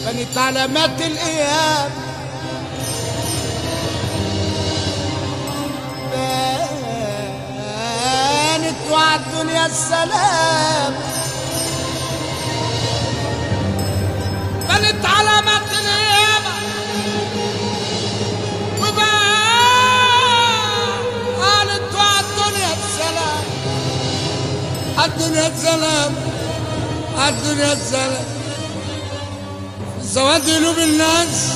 كانت علامات الايام بانت وعد الدنيا السلام بنت علامات الايام وبانت وعد الدنيا السلام الدنيا السلام الدنيا السلام سواد قلوب الناس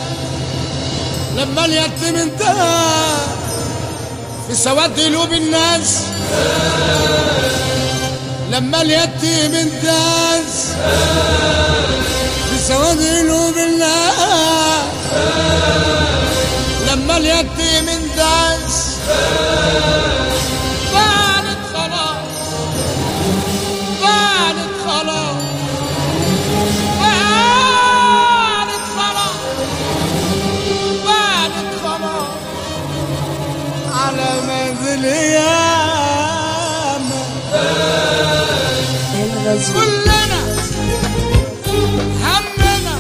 لما اليتيم انتهى في سواد قلوب الناس لما اليتيم انتهز في سواد قلوب الناس لما اليتيم انتهز بانت خلاص بانت خلاص بانت خلاص بانت خلاص على منزل ياما كلنا همنا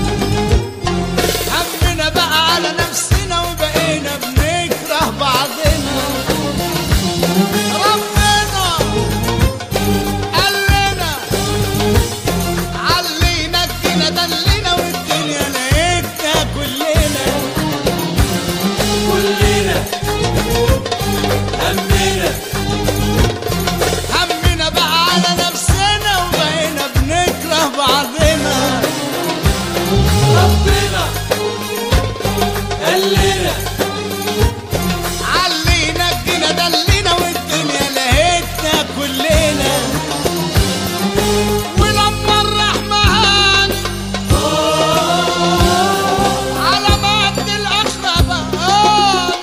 همنا بقى على نفسنا وبقينا بنكره بعضنا ربنا قال لنا علينا ادينا دلنا والدنيا لقيتنا كلنا كلنا همنا همنا بقى على نفسنا وبقينا بنكره بعضنا ربنا قال لنا علينا ادينا دلنا والدنيا لقيتنا كلنا ولما الرحمن على مد الاقربان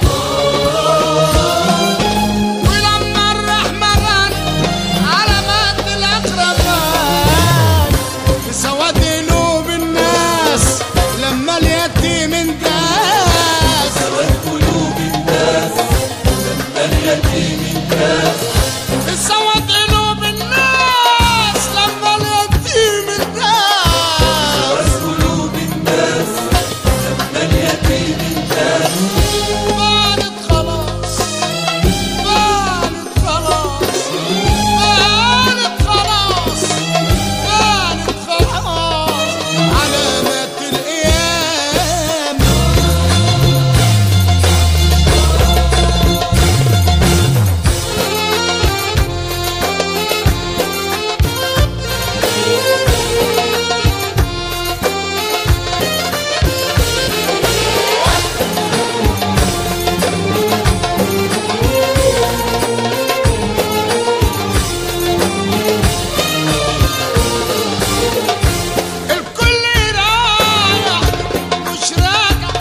ولما الرحمن على مد الاقربان في سواد قلوب الناس لما اليتيم انداس سواد قلوب الناس لما اليتيم انتهى في سواد قلوب الناس لما اليتيم انداس سواد قلوب الناس لما اليتيم انتهى بانت خلاص بانت خلاص بانت خلاص بانت خلاص علامات الأيام الكل رايح مش راجع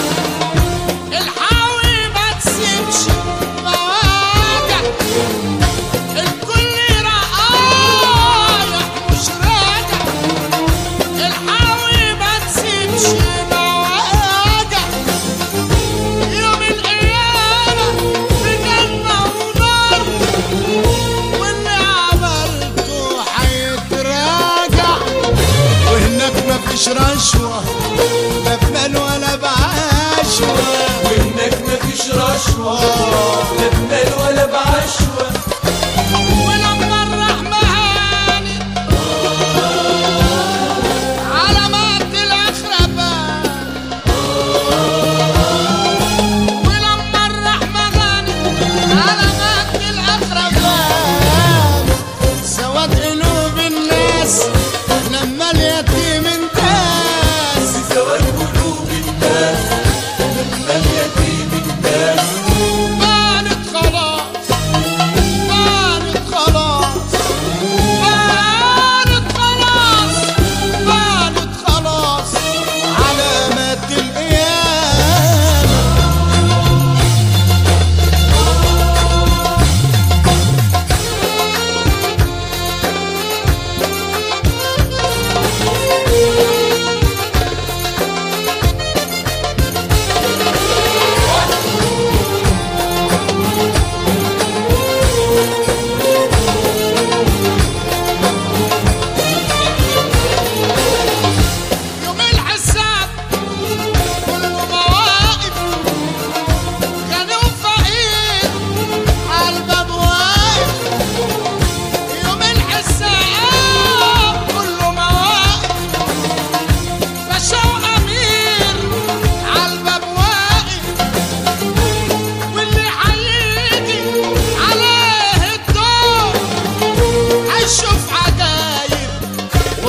الحاوي ما تسيبش مواجع الكل رايح مش راجع الحاوي ما تسيبش مواجع يوم القيامة في جنة ونار واللي عملته هيتراجع وهناك مفيش رشوة لا بمال ولا بعشوة وانك مفيش رشوة لا بمال ولا بعشوة ولما الرحمة هانت على مات الأخربان ولما الرحمة هانت على مات الأخربان سواد قلوب الناس لما اليتيم انتاس سواد قلوب الناس لما اليتيم انتهى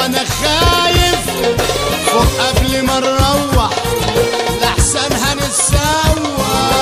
انا خايف فوق قبل ما نروح لحسن هنتسوى